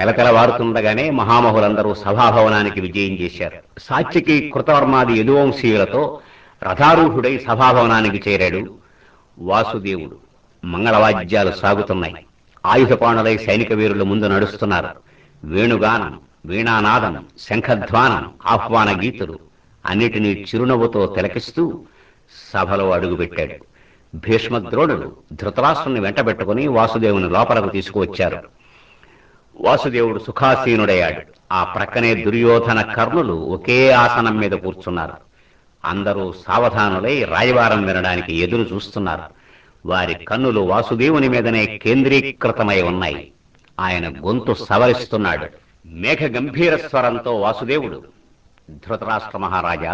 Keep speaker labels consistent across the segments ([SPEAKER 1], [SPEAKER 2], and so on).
[SPEAKER 1] తెలతెలవారుతుండగానే మహామహులందరూ సభాభవనానికి విజయం చేశారు సాత్యకి కృతవర్మాది యదువంశీయులతో రథారూఢుడై సభాభవనానికి చేరాడు వాసుదేవుడు మంగళవాద్యాలు సాగుతున్నాయి ఆయుధపాణులై సైనిక వీరులు ముందు నడుస్తున్నారు వేణుగానం వీణానాదం శంఖధ్వానం ఆహ్వాన గీతులు అన్నిటినీ చిరునవ్వుతో తిలకిస్తూ సభలో అడుగుపెట్టాడు భీష్మద్రోణుడు ధృతరాష్ట్రుని వెంటబెట్టుకుని వాసుదేవుని లోపలకు తీసుకువచ్చారు వాసుదేవుడు సుఖాసీనుడయ్యాడు ఆ ప్రక్కనే దుర్యోధన కర్ణులు ఒకే ఆసనం మీద కూర్చున్నారు అందరూ సావధానులై రాయవారం వినడానికి ఎదురు చూస్తున్నారు వారి కన్నులు వాసుదేవుని మీదనే కేంద్రీకృతమై ఉన్నాయి ఆయన గొంతు సవరిస్తున్నాడు మేఘ గంభీర స్వరంతో వాసుదేవుడు ధృతరాష్ట్ర మహారాజా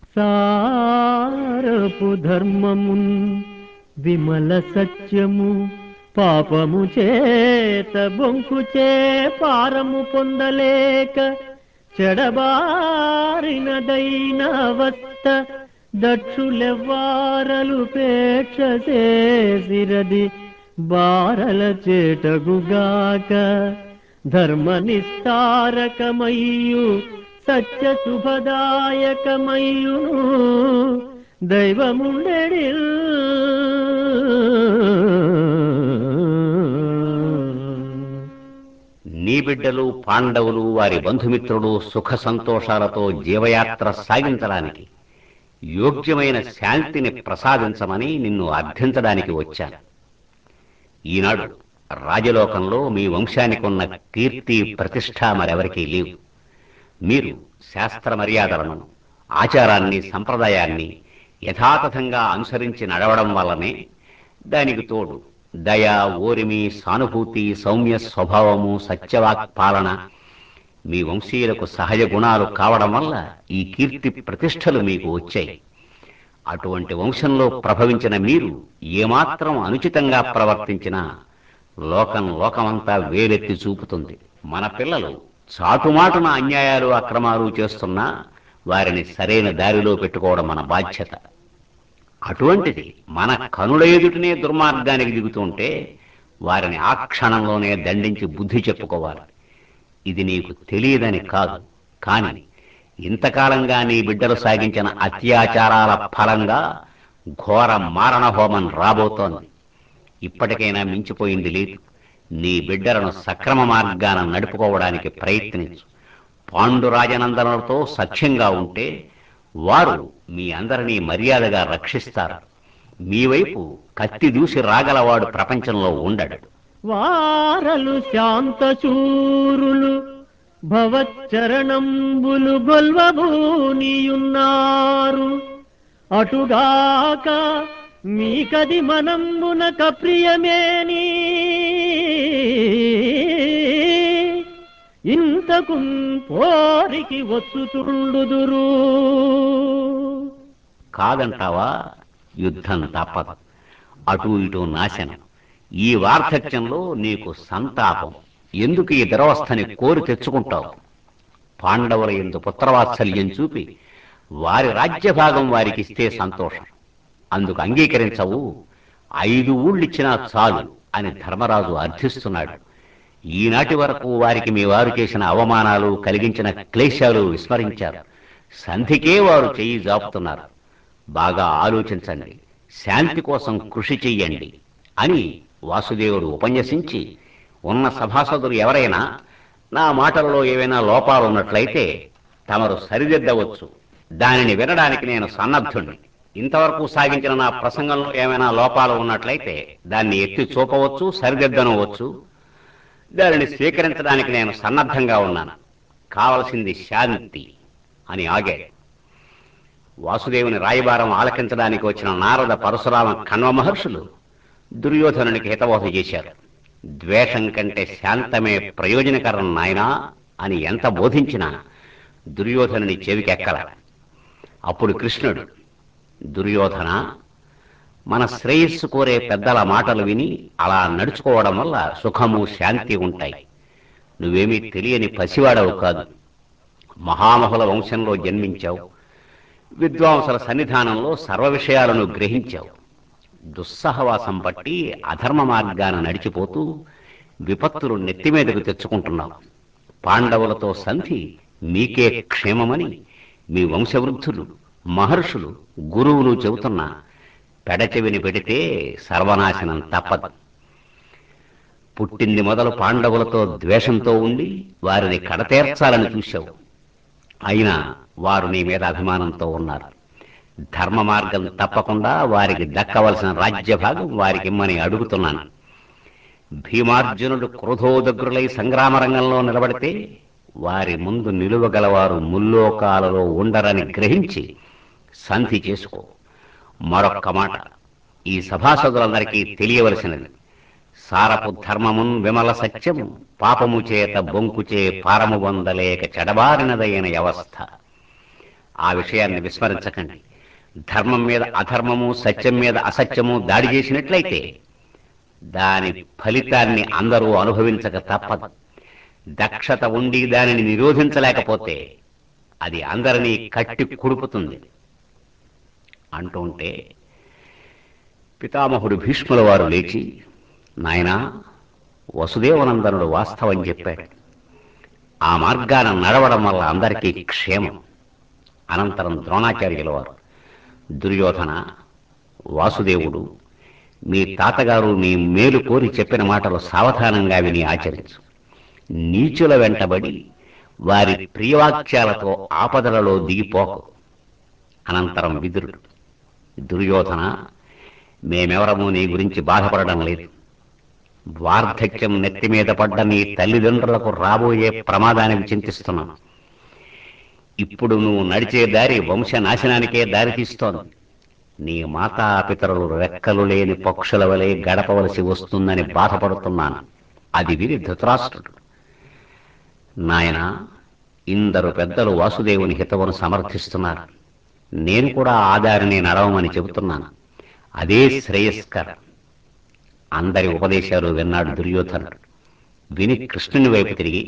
[SPEAKER 2] సారపు ధర్మమున్ విమల సత్యము పాపము చేత బొంకుచే పారము పొందలేక చెడబారినదైన అవస్థ దక్షులెవ్వారలు పేక్ష చేసిరది బారల చేటగుగాక ధర్మ నిస్తారకమయ్యు సత్య శుభదాయకమయ్యును దైవముండెడి
[SPEAKER 1] నీ బిడ్డలు పాండవులు వారి బంధుమిత్రులు సుఖ సంతోషాలతో జీవయాత్ర సాగించడానికి యోగ్యమైన శాంతిని ప్రసాదించమని నిన్ను అర్థించడానికి వచ్చాను ఈనాడు రాజలోకంలో మీ వంశానికి ఉన్న కీర్తి ప్రతిష్ట మరెవరికీ లేవు మీరు శాస్త్ర మర్యాదలను ఆచారాన్ని సంప్రదాయాన్ని యథాతథంగా అనుసరించి నడవడం వల్లనే దానికి తోడు దయ ఓరిమి సానుభూతి సౌమ్య స్వభావము సత్యవాక్ పాలన మీ వంశీయులకు సహజ గుణాలు కావడం వల్ల ఈ కీర్తి ప్రతిష్టలు మీకు వచ్చాయి అటువంటి వంశంలో ప్రభవించిన మీరు ఏమాత్రం అనుచితంగా ప్రవర్తించినా లోకం లోకమంతా వేలెత్తి చూపుతుంది మన పిల్లలు చాటుమాటున అన్యాయాలు అక్రమాలు చేస్తున్నా వారిని సరైన దారిలో పెట్టుకోవడం మన బాధ్యత అటువంటిది మన కనుల ఎదుటనే దుర్మార్గానికి దిగుతుంటే వారిని ఆ క్షణంలోనే దండించి బుద్ధి చెప్పుకోవాలి ఇది నీకు తెలియదని కాదు కాని ఇంతకాలంగా నీ బిడ్డలు సాగించిన అత్యాచారాల ఫలంగా ఘోర మారణ హోమం రాబోతోంది ఇప్పటికైనా మించిపోయింది లేదు నీ బిడ్డలను సక్రమ మార్గాన నడుపుకోవడానికి ప్రయత్నించు పాండురాజనందనులతో సఖ్యంగా ఉంటే వారు మీ అందరినీ మర్యాదగా రక్షిస్తారు మీ వైపు కత్తి దూసి రాగలవాడు ప్రపంచంలో ఉండడు
[SPEAKER 2] వారలు శాంతచూరులు భవచ్చరణంబులు గొల్వభూనియున్నారు అటుగాక మీకది మనంబున కప్రియమేని ఇంతకు పోరికి వచ్చుతుండుదురు
[SPEAKER 1] కాదంటావా యుద్ధం తప్పదు అటు ఇటు నాశనం ఈ వార్ధక్యంలో నీకు సంతాపం ఎందుకు ఈ దురవస్థని కోరి తెచ్చుకుంటావు పాండవుల ఎందు పుత్రవాత్సల్యం చూపి వారి రాజ్యభాగం వారికి ఇస్తే సంతోషం అందుకు అంగీకరించవు ఐదు ఊళ్ళిచ్చినా చాలు అని ధర్మరాజు అర్థిస్తున్నాడు ఈనాటి వరకు వారికి మీ వారు చేసిన అవమానాలు కలిగించిన క్లేశాలు విస్మరించారు సంధికే వారు చెయ్యి జాపుతున్నారు బాగా ఆలోచించండి శాంతి కోసం కృషి చెయ్యండి అని వాసుదేవుడు ఉపన్యసించి ఉన్న సభాసదులు ఎవరైనా నా మాటలలో ఏవైనా లోపాలు ఉన్నట్లయితే తమరు సరిదిద్దవచ్చు దానిని వినడానికి నేను సన్నద్ధుణ్ణి ఇంతవరకు సాగించిన నా ప్రసంగంలో ఏమైనా లోపాలు ఉన్నట్లయితే దాన్ని ఎత్తి చూపవచ్చు సరిదిద్దనవచ్చు దానిని స్వీకరించడానికి నేను సన్నద్ధంగా ఉన్నాను కావలసింది శాంతి అని ఆగాడు వాసుదేవుని రాయబారం ఆలకించడానికి వచ్చిన నారద పరశురామ కణ్వ మహర్షులు దుర్యోధనునికి హితబోధ చేశారు ద్వేషం కంటే శాంతమే ప్రయోజనకరం నాయనా అని ఎంత బోధించినా దుర్యోధనుని చెవికెక్కల అప్పుడు కృష్ణుడు దుర్యోధన మన శ్రేయస్సు కోరే పెద్దల మాటలు విని అలా నడుచుకోవడం వల్ల సుఖము శాంతి ఉంటాయి నువ్వేమీ తెలియని పసివాడవు కాదు మహామహుల వంశంలో జన్మించావు విద్వాంసుల సన్నిధానంలో సర్వ విషయాలను గ్రహించావు దుస్సహవాసం బట్టి అధర్మ మార్గాన నడిచిపోతూ విపత్తులు నెత్తిమీదకు తెచ్చుకుంటున్నావు పాండవులతో సంధి మీకే క్షేమమని మీ వంశవృద్ధులు మహర్షులు గురువులు చెబుతున్నా పెడచెవిని పెడితే సర్వనాశనం తప్పదు పుట్టింది మొదలు పాండవులతో ద్వేషంతో ఉండి వారిని కడతేర్చాలని చూశావు అయినా వారు నీ మీద అభిమానంతో ఉన్నారు ధర్మ మార్గం తప్పకుండా వారికి దక్కవలసిన రాజ్య భాగం వారికి ఇమ్మని అడుగుతున్నాను భీమార్జునుడు క్రోధోదగ్రులై సంగ్రామ రంగంలో నిలబడితే వారి ముందు నిలువగలవారు ముల్లోకాలలో ఉండరని గ్రహించి సంధి చేసుకో మరొక్క మాట ఈ సభాసదులందరికీ తెలియవలసినది సారపు ధర్మమున్ విమల సత్యము పాపము చేత బొంకుచే పారము వందలేక చెడబారినదైన వ్యవస్థ ఆ విషయాన్ని విస్మరించకండి ధర్మం మీద అధర్మము సత్యం మీద అసత్యము దాడి చేసినట్లయితే దాని ఫలితాన్ని అందరూ అనుభవించక తప్పదు దక్షత ఉండి దానిని నిరోధించలేకపోతే అది అందరినీ కట్టి కుడుపుతుంది అంటుంటే పితామహుడు భీష్ముల వారు లేచి నాయనా వసుదేవనందనుడు వాస్తవం చెప్పాడు ఆ మార్గాన నడవడం వల్ల అందరికీ క్షేమం అనంతరం ద్రోణాచార్యుల వారు దుర్యోధన వాసుదేవుడు మీ తాతగారు నీ మేలు కోరి చెప్పిన మాటలు సావధానంగా విని ఆచరించు నీచుల వెంటబడి వారి ప్రియవాక్యాలతో ఆపదలలో దిగిపోకు అనంతరం విదురుడు దుర్యోధన మేమెవరము నీ గురించి బాధపడడం లేదు వార్ధక్యం నెత్తి మీద పడ్డ నీ తల్లిదండ్రులకు రాబోయే ప్రమాదానికి చింతిస్తున్నాం ఇప్పుడు నువ్వు నడిచే దారి వంశ నాశనానికే దారి తీస్తోంది నీ మాతాపితరులు రెక్కలు లేని పక్షుల వలె గడపవలసి వస్తుందని బాధపడుతున్నాను అది విని ధృతరాష్ట్రుడు నాయన ఇందరు పెద్దలు వాసుదేవుని హితవును సమర్థిస్తున్నారు నేను కూడా ఆ దారిని నడవమని చెబుతున్నాను అదే శ్రేయస్కరం అందరి ఉపదేశాలు విన్నాడు దుర్యోధనుడు విని కృష్ణుని వైపు తిరిగి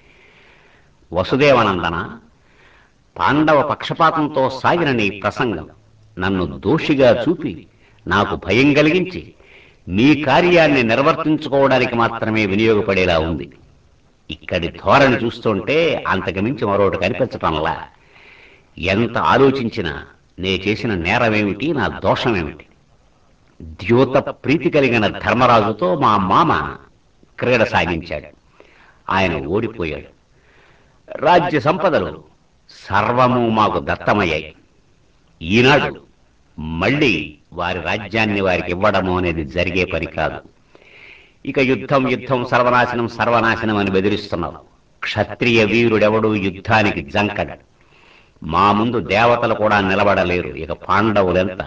[SPEAKER 1] వసుదేవనందన పాండవ పక్షపాతంతో సాగిన నీ ప్రసంగం నన్ను దోషిగా చూపి నాకు భయం కలిగించి నీ కార్యాన్ని నిర్వర్తించుకోవడానికి మాత్రమే వినియోగపడేలా ఉంది ఇక్కడి ధోరణి చూస్తుంటే అంతకుమించి మరొకటి కనిపించటంలా ఎంత ఆలోచించినా నే చేసిన నేరమేమిటి నా దోషమేమిటి ద్యోత ప్రీతి కలిగిన ధర్మరాజుతో మా మామ క్రీడ సాగించాడు ఆయన ఓడిపోయాడు రాజ్య సంపదలు సర్వము మాకు దత్తమయ్యాయి ఈనాడు మళ్ళీ వారి రాజ్యాన్ని వారికి ఇవ్వడము అనేది జరిగే పని కాదు ఇక యుద్ధం యుద్ధం సర్వనాశనం సర్వనాశనం అని బెదిరిస్తున్నావు క్షత్రియ వీరుడెవడు యుద్ధానికి జంకడు మా ముందు దేవతలు కూడా నిలబడలేరు ఇక పాండవులెంత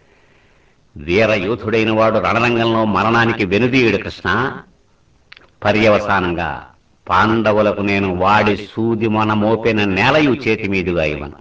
[SPEAKER 1] వీరయోధుడైన వాడు రణరంగంలో మరణానికి వెనుదీయుడు కృష్ణ పర్యవసానంగా పాండవులకు నేను వాడి సూది మన మోపిన నేలయు చేతి మీదుగా ఇవ్వను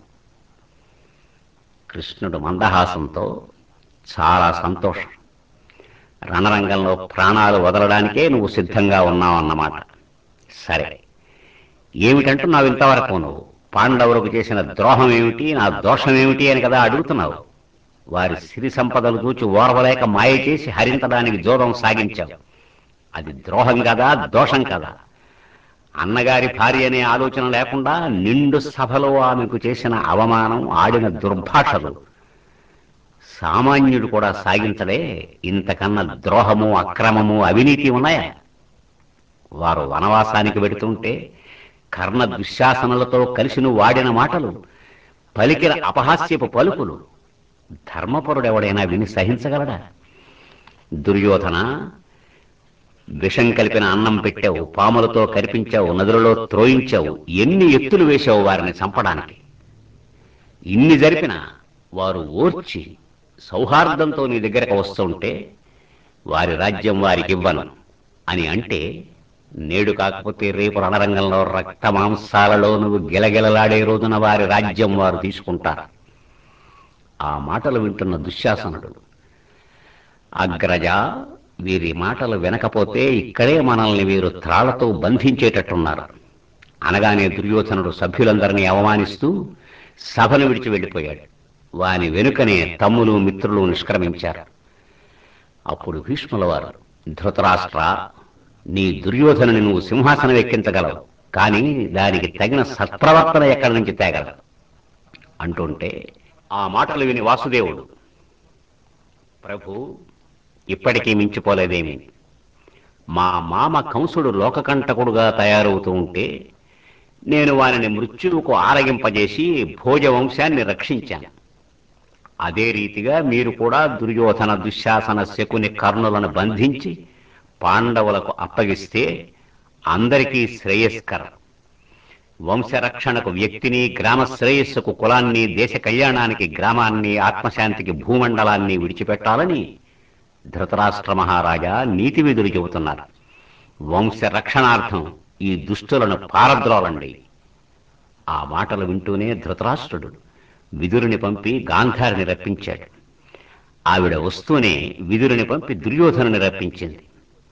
[SPEAKER 1] కృష్ణుడు మందహాసంతో చాలా సంతోషం రణరంగంలో ప్రాణాలు వదలడానికే నువ్వు సిద్ధంగా ఉన్నావన్నమాట సరే ఏమిటంటున్నావు ఇంతవరకు నువ్వు పాండవులకు చేసిన ద్రోహం ఏమిటి నా దోషం ఏమిటి అని కదా అడుగుతున్నావు వారి సిరి సంపదలు చూచి ఓర్వలేక మాయ చేసి హరించడానికి జోదం సాగించావు అది ద్రోహం కదా దోషం కదా అన్నగారి భార్య అనే ఆలోచన లేకుండా నిండు సభలో ఆమెకు చేసిన అవమానం ఆడిన దుర్భాషలు సామాన్యుడు కూడా సాగించడే ఇంతకన్నా ద్రోహము అక్రమము అవినీతి ఉన్నాయా వారు వనవాసానికి వెడుతుంటే కర్ణ దుశ్శాసనలతో కలిసి నువ్వు వాడిన మాటలు పలికిన అపహాస్యపు పలుకులు ధర్మపరుడెవడైనా విని సహించగలడా దుర్యోధన విషం కలిపిన అన్నం పెట్టావు పాములతో కరిపించావు నదులలో త్రోయించావు ఎన్ని ఎత్తులు వేశావు వారిని చంపడానికి ఇన్ని జరిపినా వారు ఓర్చి సౌహార్దంతో నీ దగ్గరకు వస్తుంటే వారి రాజ్యం వారికి ఇవ్వను అని అంటే నేడు కాకపోతే రేపు రణరంగంలో రక్త మాంసాలలో నువ్వు గిలగిలలాడే రోజున వారి రాజ్యం వారు తీసుకుంటారు ఆ మాటలు వింటున్న దుశ్శాసనుడు అగ్రజ వీరి మాటలు వినకపోతే ఇక్కడే మనల్ని వీరు త్రాళ్లతో బంధించేటట్టున్నారు అనగానే దుర్యోధనుడు సభ్యులందరినీ అవమానిస్తూ సభను విడిచి వెళ్ళిపోయాడు వాని వెనుకనే తమ్ములు మిత్రులు నిష్క్రమించారు అప్పుడు భీష్ముల వారు ధృతరాష్ట్ర నీ దుర్యోధనుని నువ్వు సింహాసనం ఎక్కించగలవు కానీ దానికి తగిన సత్ప్రవర్తన ఎక్కడి నుంచి తేగలరు అంటుంటే ఆ మాటలు విని వాసుదేవుడు ప్రభు ఇప్పటికీ మించిపోలేదేమి మా మామ కంసుడు లోకకంటకుడుగా తయారవుతూ ఉంటే నేను వారిని మృత్యువుకు ఆరగింపజేసి భోజ వంశాన్ని రక్షించాను అదే రీతిగా మీరు కూడా దుర్యోధన దుశ్శాసన శకుని కర్ణులను బంధించి పాండవులకు అప్పగిస్తే అందరికీ శ్రేయస్కరం వంశరక్షణకు వ్యక్తిని గ్రామ శ్రేయస్సుకు కులాన్ని దేశ కళ్యాణానికి గ్రామాన్ని ఆత్మశాంతికి భూమండలాన్ని విడిచిపెట్టాలని ధృతరాష్ట్ర మహారాజా నీతి విధులు చెబుతున్నారు వంశ రక్షణార్థం ఈ దుష్టులను పారద్రోలండి ఆ మాటలు వింటూనే ధృతరాష్ట్రుడు విదురుని పంపి గాంధారిని రప్పించాడు ఆవిడ వస్తూనే విదురుని పంపి దుర్యోధనుని రప్పించింది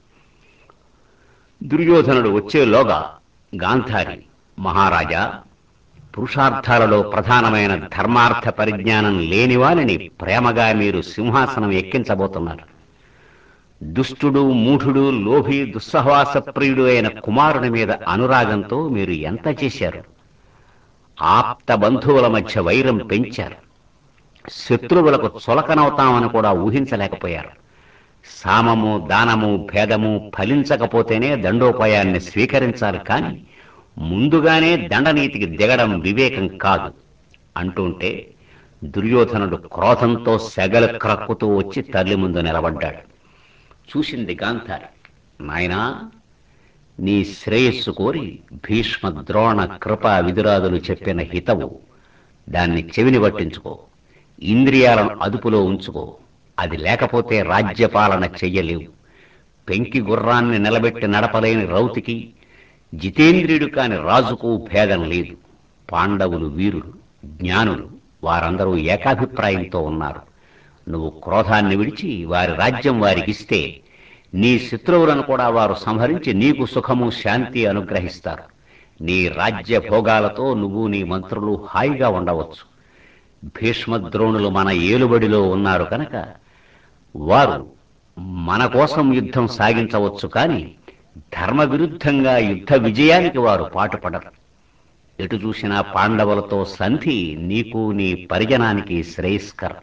[SPEAKER 1] దుర్యోధనుడు వచ్చేలోగా గాంధారి మహారాజా పురుషార్థాలలో ప్రధానమైన ధర్మార్థ పరిజ్ఞానం లేని వారిని ప్రేమగా మీరు సింహాసనం ఎక్కించబోతున్నారు దుష్టుడు మూఢుడు లోభి దుస్సహవాస ప్రియుడు అయిన కుమారుని మీద అనురాగంతో మీరు ఎంత చేశారు ఆప్త బంధువుల మధ్య వైరం పెంచారు శత్రువులకు చులకనవుతామని కూడా ఊహించలేకపోయారు సామము దానము భేదము ఫలించకపోతేనే దండోపాయాన్ని స్వీకరించాలి కానీ ముందుగానే దండనీతికి దిగడం వివేకం కాదు అంటుంటే దుర్యోధనుడు క్రోధంతో సెగలు క్రక్కుతూ వచ్చి తల్లి ముందు నిలబడ్డాడు చూసింది గాంధారి నాయనా నీ శ్రేయస్సు కోరి భీష్మ ద్రోణ కృప విదురాదులు చెప్పిన హితవు దాన్ని చెవిని పట్టించుకో ఇంద్రియాలను అదుపులో ఉంచుకో అది లేకపోతే రాజ్యపాలన చెయ్యలేవు పెంకి గుర్రాన్ని నిలబెట్టి నడపలేని రౌతికి జితేంద్రియుడు కాని రాజుకు భేదం లేదు పాండవులు వీరులు జ్ఞానులు వారందరూ ఏకాభిప్రాయంతో ఉన్నారు నువ్వు క్రోధాన్ని విడిచి వారి రాజ్యం వారికిస్తే నీ శత్రువులను కూడా వారు సంహరించి నీకు సుఖము శాంతి అనుగ్రహిస్తారు నీ రాజ్య భోగాలతో నువ్వు నీ మంత్రులు హాయిగా ఉండవచ్చు భీష్మద్రోణులు మన ఏలుబడిలో ఉన్నారు కనుక వారు మన కోసం యుద్ధం సాగించవచ్చు కానీ ధర్మ విరుద్ధంగా యుద్ధ విజయానికి వారు పాటుపడరు ఎటు చూసినా పాండవులతో సంధి నీకు నీ పరిజనానికి శ్రేయస్కరం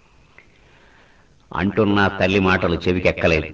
[SPEAKER 1] అంటున్న తల్లి మాటలు చెవికెక్కలేదు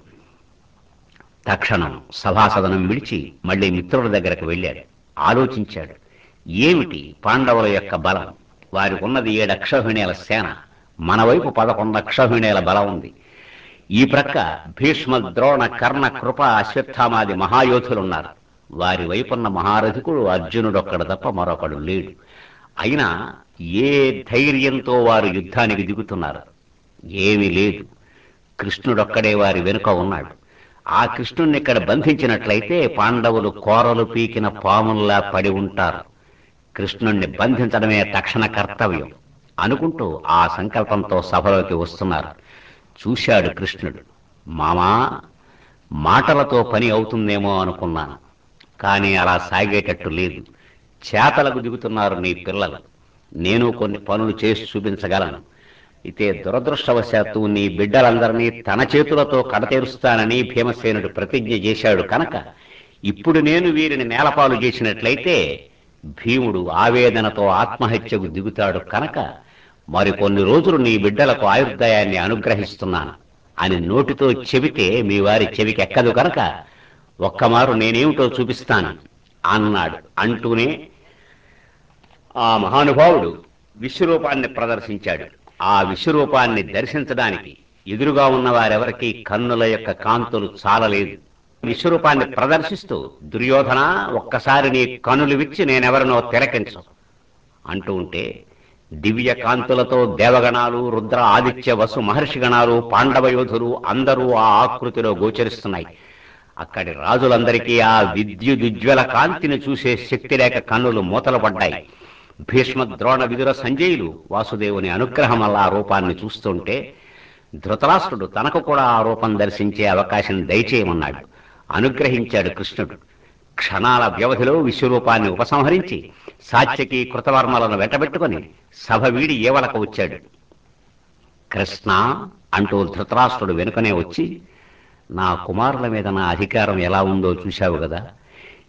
[SPEAKER 1] తక్షణం సభాసదనం విడిచి మళ్ళీ మిత్రుల దగ్గరకు వెళ్ళాడు ఆలోచించాడు ఏమిటి పాండవుల యొక్క బలం వారికి ఉన్నది ఏడు అక్షోహిణీల సేన మన వైపు పదకొండు అక్షోహిణీల బలం ఉంది ఈ ప్రక్క భీష్మ ద్రోణ కర్ణ కృప అశ్వత్థామాది మహాయోధులున్నారు వారి వైపున్న మహారథికుడు అర్జునుడొక్కడు తప్ప మరొకడు లేడు అయినా ఏ ధైర్యంతో వారు యుద్ధానికి దిగుతున్నారు ఏమీ లేదు కృష్ణుడొక్కడే వారి వెనుక ఉన్నాడు ఆ కృష్ణుణ్ణి ఇక్కడ బంధించినట్లయితే పాండవులు కోరలు పీకిన పాముల్లా పడి ఉంటారు కృష్ణుణ్ణి బంధించడమే తక్షణ కర్తవ్యం అనుకుంటూ ఆ సంకల్పంతో సభలోకి వస్తున్నారు చూశాడు కృష్ణుడు మామా మాటలతో పని అవుతుందేమో అనుకున్నాను కానీ అలా సాగేటట్టు లేదు చేతలకు దిగుతున్నారు నీ పిల్లలు నేను కొన్ని పనులు చేసి చూపించగలను అయితే దురదృష్టవశాత్తు నీ బిడ్డలందరినీ తన చేతులతో కడతేరుస్తానని భీమసేనుడు ప్రతిజ్ఞ చేశాడు కనుక ఇప్పుడు నేను వీరిని నేలపాలు చేసినట్లయితే భీముడు ఆవేదనతో ఆత్మహత్యకు దిగుతాడు కనుక మరికొన్ని రోజులు నీ బిడ్డలకు ఆయుర్దాయాన్ని అనుగ్రహిస్తున్నాను అని నోటితో చెబితే మీ వారి చెవికెక్కదు కనుక ఒక్కమారు నేనేమిటో చూపిస్తాను అన్నాడు అంటూనే ఆ మహానుభావుడు విశ్వరూపాన్ని ప్రదర్శించాడు ఆ విశ్వరూపాన్ని దర్శించడానికి ఎదురుగా ఉన్న వారెవరికీ కన్నుల యొక్క కాంతులు చాలలేదు విశ్వరూపాన్ని ప్రదర్శిస్తూ దుర్యోధన ఒక్కసారి నీ కనులు విచ్చి నేనెవరినో తిలకించు అంటూ ఉంటే దివ్య కాంతులతో దేవగణాలు రుద్ర ఆదిత్య వసు మహర్షి గణాలు పాండవ యోధులు అందరూ ఆ ఆకృతిలో గోచరిస్తున్నాయి అక్కడి రాజులందరికీ ఆ విద్యుదుజ్వల కాంతిని చూసే శక్తి లేక కన్నులు మూతలు పడ్డాయి భీష్మ ద్రోణ విదుర సంజయులు వాసుదేవుని అనుగ్రహం వల్ల ఆ రూపాన్ని చూస్తుంటే ధృతరాష్ట్రుడు తనకు కూడా ఆ రూపం దర్శించే అవకాశం దయచేయమన్నాడు అనుగ్రహించాడు కృష్ణుడు క్షణాల వ్యవధిలో విశ్వరూపాన్ని ఉపసంహరించి సాత్యకి కృతవర్మలను వెంటబెట్టుకొని సభ వీడి ఏవలకు వచ్చాడు కృష్ణ అంటూ ధృతరాష్ట్రుడు వెనుకనే వచ్చి నా కుమారుల మీద నా అధికారం ఎలా ఉందో చూశావు కదా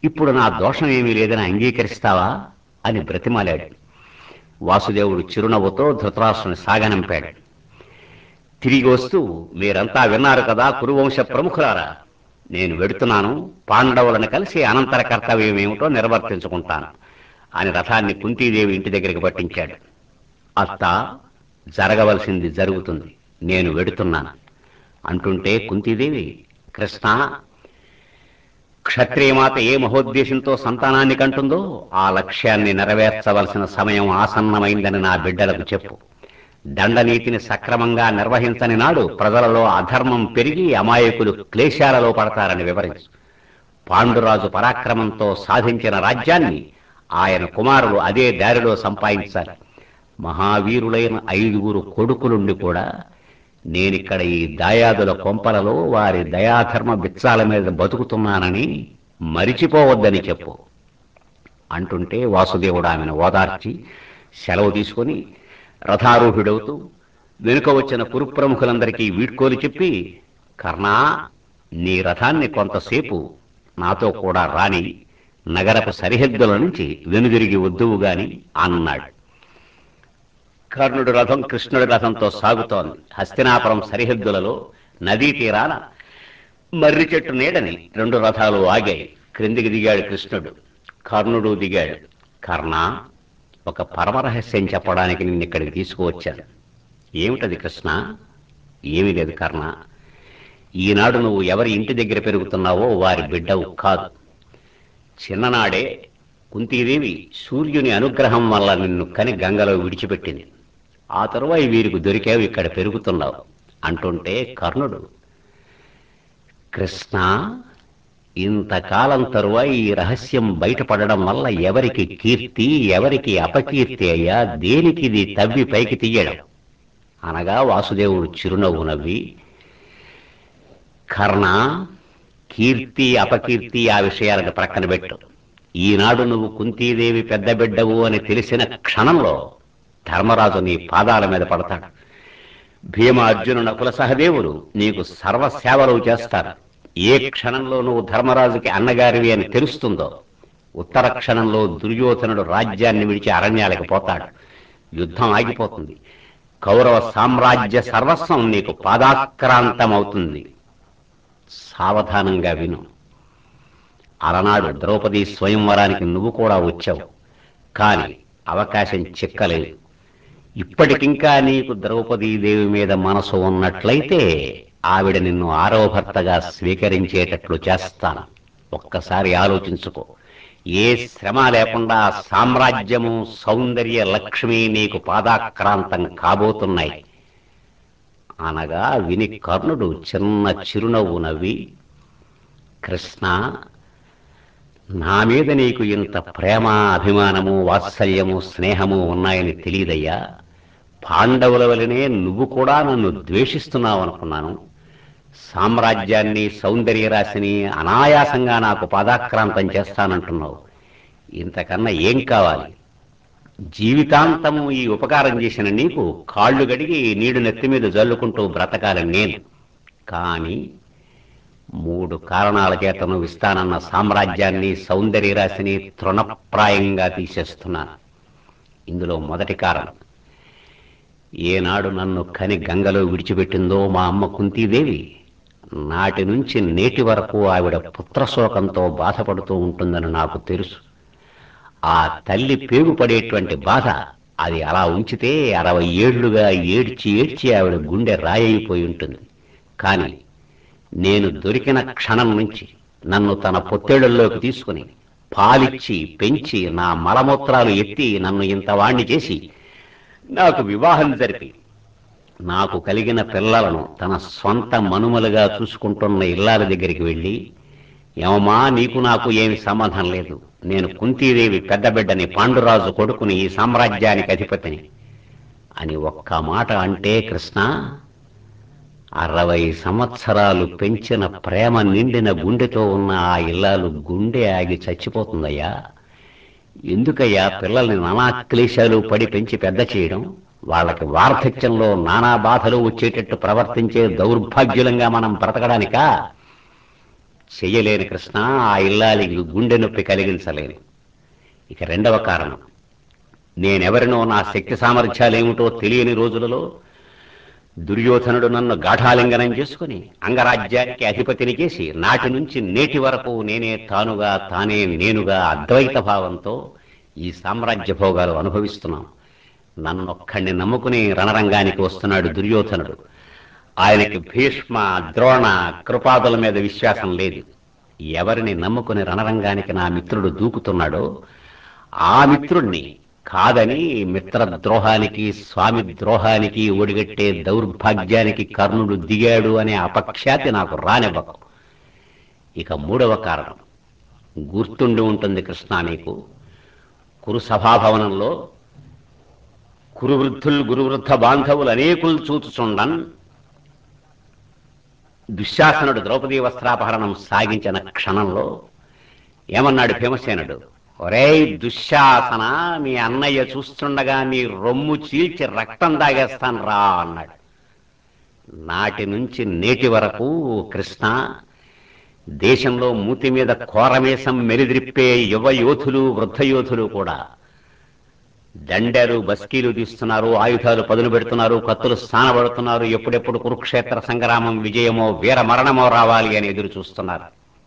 [SPEAKER 1] ఇప్పుడు నా దోషం ఏమీ లేదని అంగీకరిస్తావా అని బ్రతిమాలాడు వాసుదేవుడు చిరునవ్వుతో ధృతరాష్ట్రుని సాగనంపాడు తిరిగి వస్తూ మీరంతా విన్నారు కదా కురువంశ ప్రముఖులారా నేను వెడుతున్నాను పాండవులను కలిసి అనంతర కర్తవ్యం ఏమిటో నిర్వర్తించుకుంటాను అని రథాన్ని కుంతీదేవి ఇంటి దగ్గరికి పట్టించాడు అత్త జరగవలసింది జరుగుతుంది నేను వెడుతున్నాను అంటుంటే కుంతీదేవి కృష్ణ క్షత్రియమాత ఏ మహోద్దేశంతో సంతానాన్ని కంటుందో ఆ లక్ష్యాన్ని నెరవేర్చవలసిన సమయం ఆసన్నమైందని నా బిడ్డలకు చెప్పు దండనీతిని సక్రమంగా నిర్వహించని నాడు ప్రజలలో అధర్మం పెరిగి అమాయకులు క్లేశాలలో పడతారని వివరించు పాండురాజు పరాక్రమంతో సాధించిన రాజ్యాన్ని ఆయన కుమారులు అదే దారిలో సంపాదించాలి మహావీరులైన ఐదుగురు కొడుకులుండి కూడా నేనిక్కడ ఈ దాయాదుల కొంపలలో వారి దయాధర్మ బిచ్చాల మీద బతుకుతున్నానని మరిచిపోవద్దని చెప్పు అంటుంటే వాసుదేవుడు ఆమెను ఓదార్చి సెలవు తీసుకొని రథారూఢుడవుతూ వెనుక వచ్చిన కురుప్రముఖులందరికీ వీడ్కోలు చెప్పి కర్ణా నీ రథాన్ని కొంతసేపు నాతో కూడా రాని నగరపు సరిహద్దుల నుంచి వెనుదిరిగి వద్దువు గాని అన్నాడు కర్ణుడు రథం కృష్ణుడి రథంతో సాగుతోంది హస్తినాపురం సరిహద్దులలో నదీ తీరాన మర్రి చెట్టు నీడని రెండు రథాలు ఆగాయి క్రిందికి దిగాడు కృష్ణుడు కర్ణుడు దిగాడు కర్ణ ఒక పరమరహస్యం చెప్పడానికి నిన్ను ఇక్కడికి తీసుకువచ్చాను ఏమిటది కృష్ణ ఏమీ లేదు కర్ణ ఈనాడు నువ్వు ఎవరి ఇంటి దగ్గర పెరుగుతున్నావో వారి బిడ్డవు కాదు చిన్ననాడే కుంతీదేవి సూర్యుని అనుగ్రహం వల్ల నిన్ను కని గంగలో విడిచిపెట్టింది ఆ తరువాయి వీరికి దొరికావు ఇక్కడ పెరుగుతున్నావు అంటుంటే కర్ణుడు కృష్ణ ఇంతకాలం తరువాయి ఈ రహస్యం బయటపడడం వల్ల ఎవరికి కీర్తి ఎవరికి అపకీర్తి అయ్యా దేనికి ఇది తవ్వి పైకి తీయడం అనగా వాసుదేవుడు చిరునవ్వు నవ్వి కర్ణ కీర్తి అపకీర్తి ఆ విషయాలను ప్రక్కన పెట్టు ఈనాడు నువ్వు కుంతీదేవి పెద్ద బిడ్డవు అని తెలిసిన క్షణంలో ధర్మరాజు నీ పాదాల మీద పడతాడు భీమ అర్జును నకుల సహదేవులు నీకు సర్వసేవలు చేస్తారు ఏ క్షణంలో నువ్వు ధర్మరాజుకి అన్నగారివి అని తెలుస్తుందో ఉత్తర క్షణంలో దుర్యోధనుడు రాజ్యాన్ని విడిచి అరణ్యాలకు పోతాడు యుద్ధం ఆగిపోతుంది కౌరవ సామ్రాజ్య సర్వస్వం నీకు పాదాక్రాంతమవుతుంది సావధానంగా విను అలనాడు ద్రౌపది స్వయంవరానికి నువ్వు కూడా వచ్చావు కాని అవకాశం చిక్కలేదు ఇప్పటికింకా నీకు ద్రౌపదీదేవి మీద మనసు ఉన్నట్లయితే ఆవిడ నిన్ను ఆరో భర్తగా స్వీకరించేటట్లు చేస్తాను ఒక్కసారి ఆలోచించుకో ఏ శ్రమ లేకుండా సామ్రాజ్యము సౌందర్య లక్ష్మి నీకు పాదాక్రాంతం కాబోతున్నాయి అనగా విని కర్ణుడు చిన్న చిరునవ్వు నవ్వి కృష్ణ నా మీద నీకు ఇంత ప్రేమ అభిమానము వాత్సల్యము స్నేహము ఉన్నాయని తెలియదయ్యా పాండవుల వలనే నువ్వు కూడా నన్ను ద్వేషిస్తున్నావు అనుకున్నాను సామ్రాజ్యాన్ని సౌందర్య రాశిని అనాయాసంగా నాకు పాదాక్రాంతం చేస్తానంటున్నావు ఇంతకన్నా ఏం కావాలి జీవితాంతము ఈ ఉపకారం చేసిన నీకు కాళ్ళు గడిగి నీడు నెత్తి మీద జల్లుకుంటూ బ్రతకాలని నేను కానీ మూడు కారణాల చేత నువ్వు ఇస్తానన్న సామ్రాజ్యాన్ని సౌందర్య రాశిని తృణప్రాయంగా తీసేస్తున్నాను ఇందులో మొదటి కారణం ఏనాడు నన్ను కని గంగలో విడిచిపెట్టిందో మా అమ్మ కుంతీదేవి నాటి నుంచి నేటి వరకు ఆవిడ పుత్రశోకంతో బాధపడుతూ ఉంటుందని నాకు తెలుసు ఆ తల్లి పేగుపడేటువంటి బాధ అది అలా ఉంచితే అరవై ఏళ్లుగా ఏడ్చి ఏడ్చి ఆవిడ గుండె రాయైపోయి ఉంటుంది కానీ నేను దొరికిన క్షణం నుంచి నన్ను తన పొత్తేళ్లలోకి తీసుకుని పాలిచ్చి పెంచి నా మలమూత్రాలు ఎత్తి నన్ను ఇంత వాణ్ణి చేసి నాకు వివాహం జరిపి నాకు కలిగిన పిల్లలను తన స్వంత మనుమలుగా చూసుకుంటున్న ఇల్లాల దగ్గరికి వెళ్ళి ఏమమ్మా నీకు నాకు ఏమి సంబంధం లేదు నేను కుంతీదేవి పెద్ద బిడ్డని పాండురాజు కొడుకుని ఈ సామ్రాజ్యానికి అధిపతిని అని ఒక్క మాట అంటే కృష్ణ అరవై సంవత్సరాలు పెంచిన ప్రేమ నిండిన గుండెతో ఉన్న ఆ ఇల్లాలు గుండె ఆగి చచ్చిపోతుందయ్యా ఎందుకయ్యా పిల్లల్ని నానా క్లేశాలు పడి పెంచి పెద్ద చేయడం వాళ్ళకి వార్ధక్యంలో నానా బాధలు వచ్చేటట్టు ప్రవర్తించే దౌర్భాగ్యులంగా మనం బ్రతకడానికా చెయ్యలేని కృష్ణ ఆ ఇల్లాలికి గుండె నొప్పి కలిగించలేను ఇక రెండవ కారణం నేనెవరినో నా శక్తి సామర్థ్యాలేమిటో తెలియని రోజులలో దుర్యోధనుడు నన్ను గాఢాలింగనం చేసుకుని అంగరాజ్యానికి అధిపతిని చేసి నాటి నుంచి నేటి వరకు నేనే తానుగా తానే నేనుగా అద్వైత భావంతో ఈ సామ్రాజ్య భోగాలు అనుభవిస్తున్నాం నన్నొక్కడిని నమ్ముకుని రణరంగానికి వస్తున్నాడు దుర్యోధనుడు ఆయనకి భీష్మ ద్రోణ కృపాదుల మీద విశ్వాసం లేదు ఎవరిని నమ్ముకుని రణరంగానికి నా మిత్రుడు దూకుతున్నాడో ఆ మిత్రుణ్ణి కాదని మిత్ర ద్రోహానికి స్వామి ద్రోహానికి ఒడిగట్టే దౌర్భాగ్యానికి కర్ణుడు దిగాడు అనే అపఖ్యాతి నాకు రానివ్వకు ఇక మూడవ కారణం గుర్తుండి ఉంటుంది కృష్ణ నీకు కురు సభాభవనంలో కురువృద్ధులు గురువృద్ధ బాంధవులు అనేకులు చూచుచుండన్ దుశ్శాసనుడు ద్రౌపదీ వస్త్రాపహరణం సాగించిన క్షణంలో ఏమన్నాడు భీమసేనుడు ఒరేయ్ దుశ్శాసన మీ అన్నయ్య చూస్తుండగా నీ రొమ్ము చీల్చి రక్తం దాగేస్తాను రా అన్నాడు నాటి నుంచి నేటి వరకు కృష్ణ దేశంలో మూతి మీద కోరమేసం మెలిదిరిప్పే యువ యోధులు వృద్ధ యోధులు కూడా దండెలు బస్కీలు తీస్తున్నారు ఆయుధాలు పదులు పెడుతున్నారు కత్తులు స్థానపడుతున్నారు ఎప్పుడెప్పుడు కురుక్షేత్ర సంగ్రామం విజయమో వీర మరణమో రావాలి అని ఎదురు చూస్తున్నారు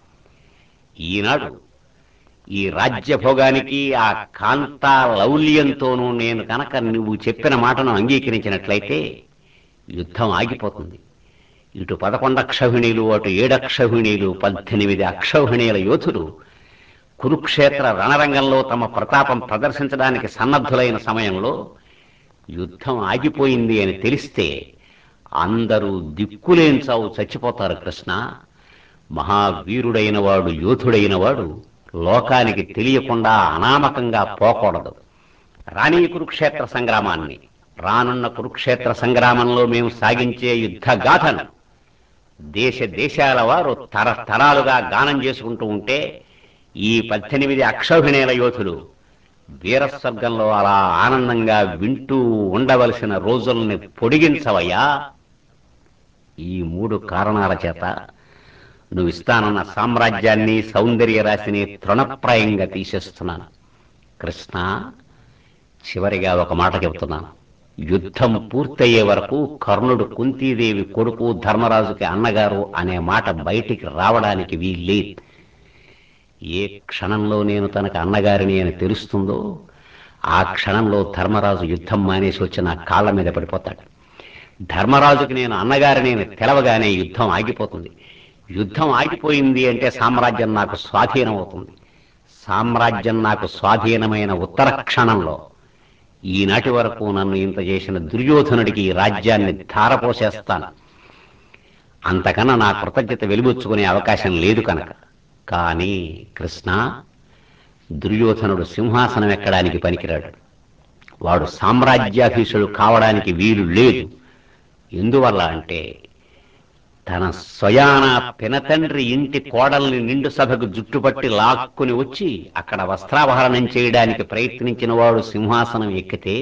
[SPEAKER 1] ఈనాడు ఈ రాజ్యభోగానికి ఆ కాంత లౌల్యంతోనూ నేను కనుక నువ్వు చెప్పిన మాటను అంగీకరించినట్లయితే యుద్ధం ఆగిపోతుంది ఇటు పదకొండు అక్షౌహిణీలు అటు ఏడు అక్షౌహిణీలు పద్దెనిమిది అక్షౌహిణీల యోధులు కురుక్షేత్ర రణరంగంలో తమ ప్రతాపం ప్రదర్శించడానికి సన్నద్ధులైన సమయంలో యుద్ధం ఆగిపోయింది అని తెలిస్తే అందరూ దిక్కులేని చావు చచ్చిపోతారు కృష్ణ మహావీరుడైన వాడు యోధుడైన వాడు లోకానికి తెలియకుండా అనామకంగా పోకూడదు రాణి కురుక్షేత్ర సంగ్రామాన్ని రానున్న కురుక్షేత్ర సంగ్రామంలో మేము సాగించే యుద్ధ గాథను దేశ దేశాల వారు తరతరాలుగా గానం చేసుకుంటూ ఉంటే ఈ పద్దెనిమిది అక్షౌహిణీల యోధులు వీరస్వర్గంలో అలా ఆనందంగా వింటూ ఉండవలసిన రోజుల్ని పొడిగించవయ్యా ఈ మూడు కారణాల చేత నువ్వు ఇస్తానన్న సామ్రాజ్యాన్ని సౌందర్య రాశిని తృణప్రాయంగా తీసేస్తున్నాను కృష్ణ చివరిగా ఒక మాట చెబుతున్నాను యుద్ధం పూర్తయ్యే వరకు కర్ణుడు కుంతీదేవి కొడుకు ధర్మరాజుకి అన్నగారు అనే మాట బయటికి రావడానికి వీల్లేదు ఏ క్షణంలో నేను తనకు అన్నగారిని అని తెలుస్తుందో ఆ క్షణంలో ధర్మరాజు యుద్ధం మానేసి వచ్చి నా కాళ్ళ మీద పడిపోతాడు ధర్మరాజుకి నేను అన్నగారిని అని తెలవగానే యుద్ధం ఆగిపోతుంది యుద్ధం ఆగిపోయింది అంటే సామ్రాజ్యం నాకు స్వాధీనం అవుతుంది సామ్రాజ్యం నాకు స్వాధీనమైన ఉత్తర క్షణంలో ఈనాటి వరకు నన్ను ఇంత చేసిన దుర్యోధనుడికి ఈ రాజ్యాన్ని ధారపోసేస్తాను అంతకన్నా నా కృతజ్ఞత వెలిబుచ్చుకునే అవకాశం లేదు కనుక కానీ కృష్ణ దుర్యోధనుడు సింహాసనం ఎక్కడానికి పనికిరాడు వాడు సామ్రాజ్యాధీశుడు కావడానికి వీలు లేదు ఎందువల్ల అంటే తన స్వయాన పినతండ్రి ఇంటి కోడల్ని నిండు సభకు జుట్టుపట్టి లాక్కుని వచ్చి అక్కడ వస్త్రాపహరణం చేయడానికి ప్రయత్నించిన వాడు సింహాసనం ఎక్కితే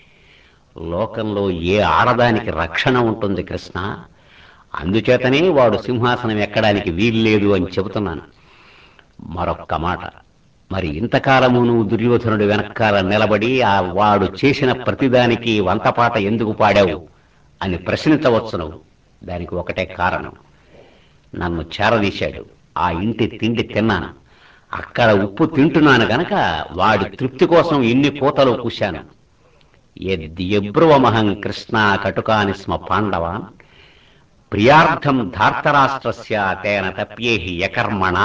[SPEAKER 1] లోకంలో ఏ ఆడదానికి రక్షణ ఉంటుంది కృష్ణ అందుచేతనే వాడు సింహాసనం ఎక్కడానికి వీల్లేదు అని చెబుతున్నాను మరొక్క మాట మరి ఇంతకాలము నువ్వు దుర్యోధనుడు వెనకాల నిలబడి ఆ వాడు చేసిన ప్రతిదానికి వంతపాట ఎందుకు పాడావు అని ప్రశ్నించవచ్చు నువ్వు దానికి ఒకటే కారణం నన్ను చేరదీశాడు ఆ ఇంటి తిండి తిన్నాను అక్కడ ఉప్పు తింటున్నాను గనక వాడి తృప్తి కోసం ఇన్ని కోతలు కూశాను యద్యబ్రువమహం కృష్ణ కటుకాని స్మ పాండవాన్ ప్రియార్థం ధార్తరాష్ట్రస్య తేన తప్యేహి యకర్మణ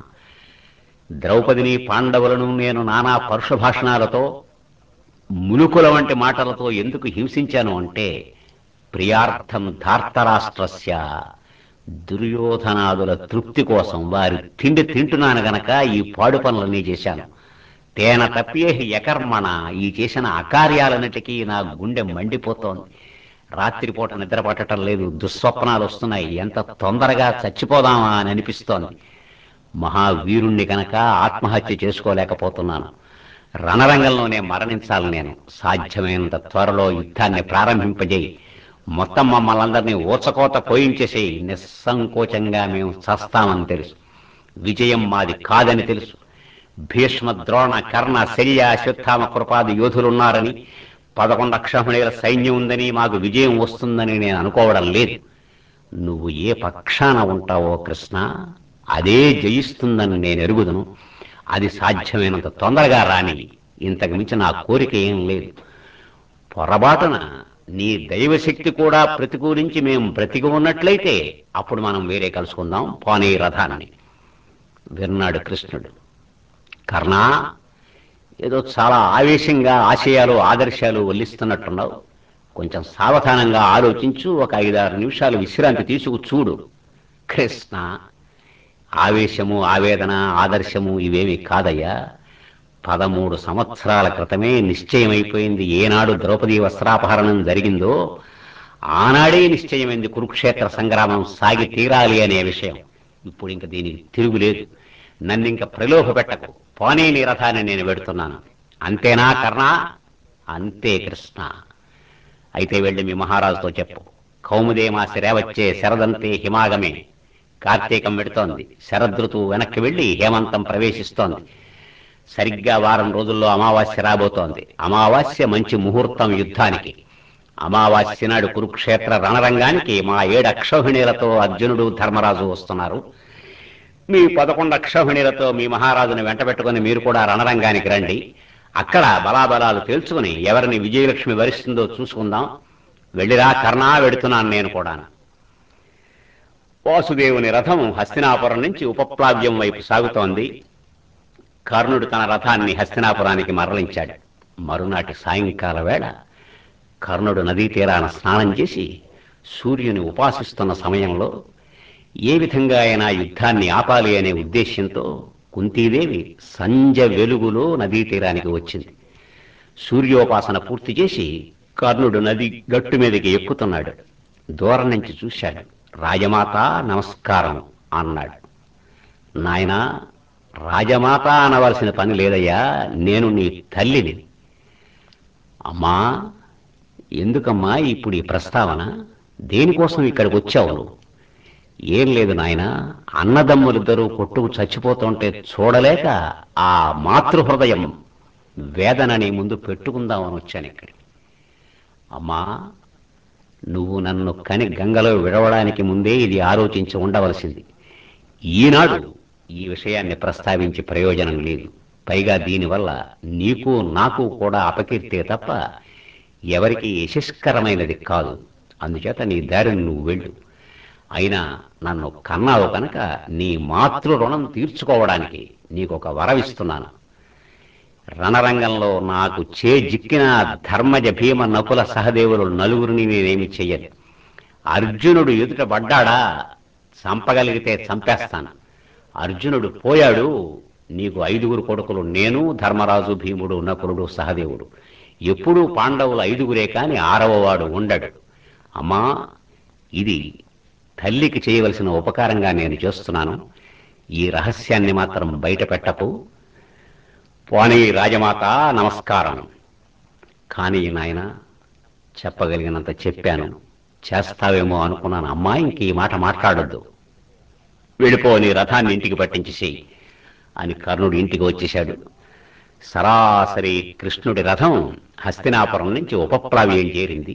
[SPEAKER 1] ద్రౌపదిని పాండవులను నేను నానా పరుష భాషణాలతో ములుకుల వంటి మాటలతో ఎందుకు హింసించాను అంటే ప్రియార్థం ధార్తరాష్ట్రస్య దుర్యోధనాదుల తృప్తి కోసం వారి తిండి తింటున్నాను గనక ఈ పాడు పనులన్నీ చేశాను తేన తప్పేహి యకర్మణ ఈ చేసిన అకార్యాలన్నిటికీ నా గుండె మండిపోతోంది రాత్రిపూట నిద్ర పట్టడం లేదు దుస్వప్నాలు వస్తున్నాయి ఎంత తొందరగా చచ్చిపోదామా అని అనిపిస్తోంది మహావీరుణ్ణి కనుక ఆత్మహత్య చేసుకోలేకపోతున్నాను రణరంగంలోనే మరణించాలి నేను సాధ్యమైనంత త్వరలో యుద్ధాన్ని ప్రారంభింపజేయి మొత్తం మమ్మల్ని అందరినీ ఊచకోత పోయించేసేయి నిస్సంకోచంగా మేము చస్తామని తెలుసు విజయం మాది కాదని తెలుసు భీష్మ ద్రోణ కర్ణ శల్య అశ్వత్థామ కృపాది యోధులున్నారని పదకొండు అక్షమణిల సైన్యం ఉందని మాకు విజయం వస్తుందని నేను అనుకోవడం లేదు నువ్వు ఏ పక్షాన ఉంటావో కృష్ణ అదే జయిస్తుందని నేను ఎరుగుదును అది సాధ్యమైనంత తొందరగా రాని ఇంతకు మించి నా కోరిక ఏం లేదు పొరపాటున నీ దైవశక్తి కూడా ప్రతికూలించి మేము బ్రతికి ఉన్నట్లయితే అప్పుడు మనం వేరే కలుసుకుందాం పోనీ రథాన్ని విన్నాడు కృష్ణుడు కర్ణ ఏదో చాలా ఆవేశంగా ఆశయాలు ఆదర్శాలు వల్లిస్తున్నట్టున్నావు కొంచెం సావధానంగా ఆలోచించు ఒక ఐదారు నిమిషాలు విశ్రాంతి తీసుకు చూడు కృష్ణ ఆవేశము ఆవేదన ఆదర్శము ఇవేమి కాదయ్యా పదమూడు సంవత్సరాల క్రితమే నిశ్చయమైపోయింది ఏనాడు ద్రౌపది వస్త్రాపహరణం జరిగిందో ఆనాడే నిశ్చయమైంది కురుక్షేత్ర సంగ్రామం సాగి తీరాలి అనే విషయం ఇప్పుడు ఇంక దీనికి తిరుగులేదు నన్ను ఇంక ప్రలోభ పెట్టకు పోనీ నీ రథాన్ని నేను పెడుతున్నాను అంతేనా కర్ణ అంతే కృష్ణ అయితే వెళ్ళి మీ మహారాజుతో చెప్పు కౌముదే మాసి రేవచ్చే శరదంతే హిమాగమే కార్తీకం పెడుతోంది శరదృతువు వెనక్కి వెళ్ళి హేమంతం ప్రవేశిస్తోంది సరిగ్గా వారం రోజుల్లో అమావాస్య రాబోతోంది అమావాస్య మంచి ముహూర్తం యుద్ధానికి అమావాస్య నాడు కురుక్షేత్ర రణరంగానికి మా ఏడు అక్షోహిణీలతో అర్జునుడు ధర్మరాజు వస్తున్నారు మీ పదకొండు అక్షోహిణీలతో మీ మహారాజుని వెంట పెట్టుకుని మీరు కూడా రణరంగానికి రండి అక్కడ బలాబలాలు తేల్చుకుని ఎవరిని విజయలక్ష్మి వరిస్తుందో చూసుకుందాం వెళ్ళిరా కర్ణా వెడుతున్నాను నేను కూడా వాసుదేవుని రథం హస్తినాపురం నుంచి ఉపప్లావ్యం వైపు సాగుతోంది కర్ణుడు తన రథాన్ని హస్తినాపురానికి మరలించాడు మరునాటి సాయంకాల వేళ కర్ణుడు నదీ తీరాన స్నానం చేసి సూర్యుని ఉపాసిస్తున్న సమయంలో ఏ విధంగా అయినా యుద్ధాన్ని ఆపాలి అనే ఉద్దేశ్యంతో కుంతీదేవి సంజ వెలుగులో నదీ తీరానికి వచ్చింది సూర్యోపాసన పూర్తి చేసి కర్ణుడు నది గట్టు మీదకి ఎక్కుతున్నాడు దూరం నుంచి చూశాడు రాజమాత నమస్కారం అన్నాడు నాయనా రాజమాత అనవలసిన పని లేదయ్యా నేను నీ తల్లిని అమ్మా ఎందుకమ్మా ఇప్పుడు ఈ ప్రస్తావన దేనికోసం ఇక్కడికి వచ్చావు నువ్వు ఏం లేదు నాయన అన్నదమ్ములిద్దరూ కొట్టుకు చచ్చిపోతుంటే చూడలేక ఆ మాతృహృదయం వేదనని ముందు పెట్టుకుందామని వచ్చాను ఇక్కడికి అమ్మా నువ్వు నన్ను కని గంగలో విడవడానికి ముందే ఇది ఆలోచించి ఉండవలసింది ఈనాడు ఈ విషయాన్ని ప్రస్తావించి ప్రయోజనం లేదు పైగా దీనివల్ల నీకు నాకు కూడా అపకీర్తే తప్ప ఎవరికి యశస్కరమైనది కాదు అందుచేత నీ దారిని నువ్వు వెళ్ళు అయినా నన్ను కన్నావు కనుక నీ మాతృ రుణం తీర్చుకోవడానికి నీకు ఒక వరవిస్తున్నాను రణరంగంలో నాకు చే జిక్కిన ధర్మజ భీమ నకుల సహదేవులు నలుగురిని నేనేమి చెయ్యను అర్జునుడు ఎదుట పడ్డాడా చంపగలిగితే చంపేస్తాను అర్జునుడు పోయాడు నీకు ఐదుగురు కొడుకులు నేను ధర్మరాజు భీముడు నకులుడు సహదేవుడు ఎప్పుడూ పాండవులు ఐదుగురే కాని ఆరవ వాడు ఉండడు అమ్మా ఇది తల్లికి చేయవలసిన ఉపకారంగా నేను చేస్తున్నాను ఈ రహస్యాన్ని మాత్రం బయట పెట్టకు పోనీ రాజమాత నమస్కారం కానీ నాయన చెప్పగలిగినంత చెప్పాను చేస్తావేమో అనుకున్నాను అమ్మా ఇంక ఈ మాట మాట్లాడొద్దు వెళ్ళిపో నీ రథాన్ని ఇంటికి పట్టించేసి అని కర్ణుడు ఇంటికి వచ్చేశాడు సరాసరి కృష్ణుడి రథం హస్తినాపురం నుంచి ఉపప్లావ్యం చేరింది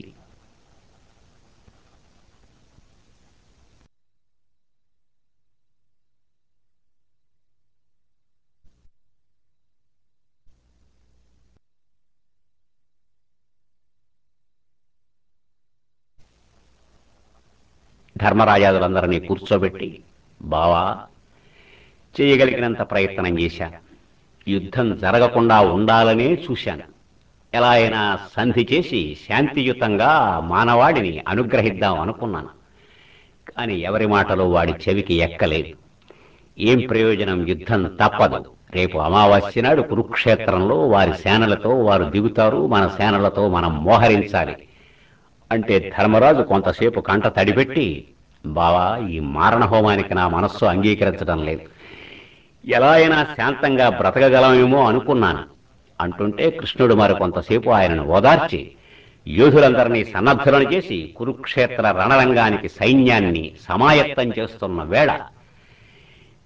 [SPEAKER 1] ధర్మరాజాదులందరినీ కూర్చోబెట్టి బావా చేయగలిగినంత ప్రయత్నం చేశాను యుద్ధం జరగకుండా ఉండాలనే చూశాను ఎలా అయినా సంధి చేసి శాంతియుతంగా మానవాడిని అనుగ్రహిద్దాం అనుకున్నాను కానీ ఎవరి మాటలు వాడి చెవికి ఎక్కలేదు ఏం ప్రయోజనం యుద్ధం తప్పదు రేపు అమావాస్య నాడు కురుక్షేత్రంలో వారి సేనలతో వారు దిగుతారు మన సేనలతో మనం మోహరించాలి అంటే ధర్మరాజు కొంతసేపు కంట తడిపెట్టి బావా ఈ మారణ హోమానికి నా మనస్సు అంగీకరించడం లేదు ఎలా అయినా శాంతంగా బ్రతకగలమేమో అనుకున్నాను అంటుంటే కృష్ణుడు మరి కొంతసేపు ఆయనను ఓదార్చి యోధులందరినీ సన్నద్ధులను చేసి కురుక్షేత్ర రణరంగానికి సైన్యాన్ని సమాయత్తం చేస్తున్న వేళ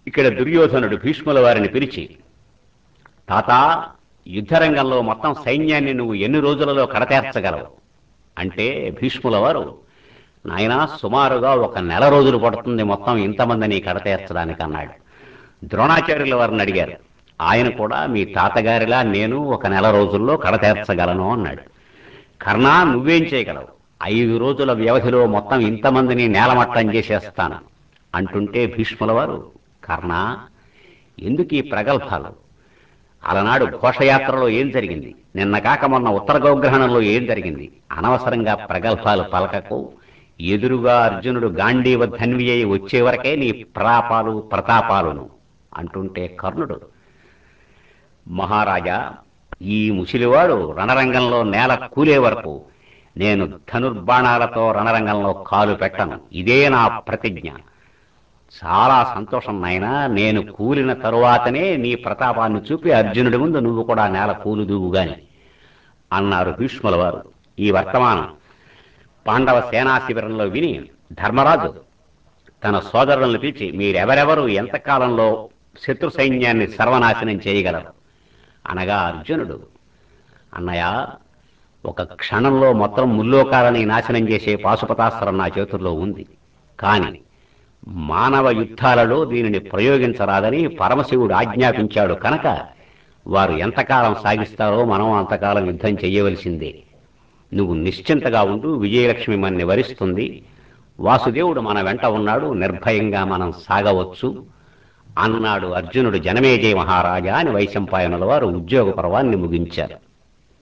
[SPEAKER 1] ఇక్కడ దుర్యోధనుడు భీష్ముల వారిని పిలిచి తాత యుద్ధరంగంలో మొత్తం సైన్యాన్ని నువ్వు ఎన్ని రోజులలో కడతేర్చగలవు అంటే భీష్ముల వారు నాయనా సుమారుగా ఒక నెల రోజులు పడుతుంది మొత్తం ఇంతమందిని కడతేర్చడానికి అన్నాడు ద్రోణాచార్యుల వారిని అడిగారు ఆయన కూడా మీ తాతగారిలా నేను ఒక నెల రోజుల్లో కడతేర్చగలను అన్నాడు కర్ణా నువ్వేం చేయగలవు ఐదు రోజుల వ్యవధిలో మొత్తం ఇంతమందిని నేలమట్టం చేసేస్తాను అంటుంటే భీష్ముల వారు కర్ణ ఎందుకు ఈ ప్రగల్భాలు అలనాడు ఘోషయాత్రలో ఏం జరిగింది నిన్న కాక మొన్న ఉత్తర గోగ్రహణంలో ఏం జరిగింది అనవసరంగా ప్రగల్భాలు పలకకు ఎదురుగా అర్జునుడు గాంధీవ ధన్వి అయి వచ్చే వరకే నీ ప్రాపాలు ప్రతాపాలును అంటుంటే కర్ణుడు మహారాజా ఈ ముసిలివాడు రణరంగంలో నేల కూలే వరకు నేను ధనుర్బాణాలతో రణరంగంలో కాలు పెట్టను ఇదే నా ప్రతిజ్ఞ చాలా సంతోషం నాయనా నేను కూలిన తరువాతనే నీ ప్రతాపాన్ని చూపి అర్జునుడి ముందు నువ్వు కూడా నేల కూలుదువు గాని అన్నారు భీష్ముల వారు ఈ వర్తమానం పాండవ సేనా శిబిరంలో విని ధర్మరాజు తన సోదరులను పిలిచి మీరెవరెవరు ఎంతకాలంలో శత్రు సైన్యాన్ని సర్వనాశనం చేయగలరు అనగా అర్జునుడు అన్నయ్య ఒక క్షణంలో మొత్తం ముల్లోకాలని నాశనం చేసే పాశుపతాస్త్రం నా చేతుల్లో ఉంది కానీ మానవ యుద్ధాలలో దీనిని ప్రయోగించరాదని పరమశివుడు ఆజ్ఞాపించాడు కనుక వారు ఎంతకాలం సాగిస్తారో మనం అంతకాలం యుద్ధం చెయ్యవలసిందే నువ్వు నిశ్చింతగా ఉండు విజయలక్ష్మి మన్ని వరిస్తుంది వాసుదేవుడు మన వెంట ఉన్నాడు నిర్భయంగా మనం సాగవచ్చు అన్నాడు అర్జునుడు జనమేజయ మహారాజా అని వైశంపాయనుల వారు ఉద్యోగ పర్వాన్ని ముగించారు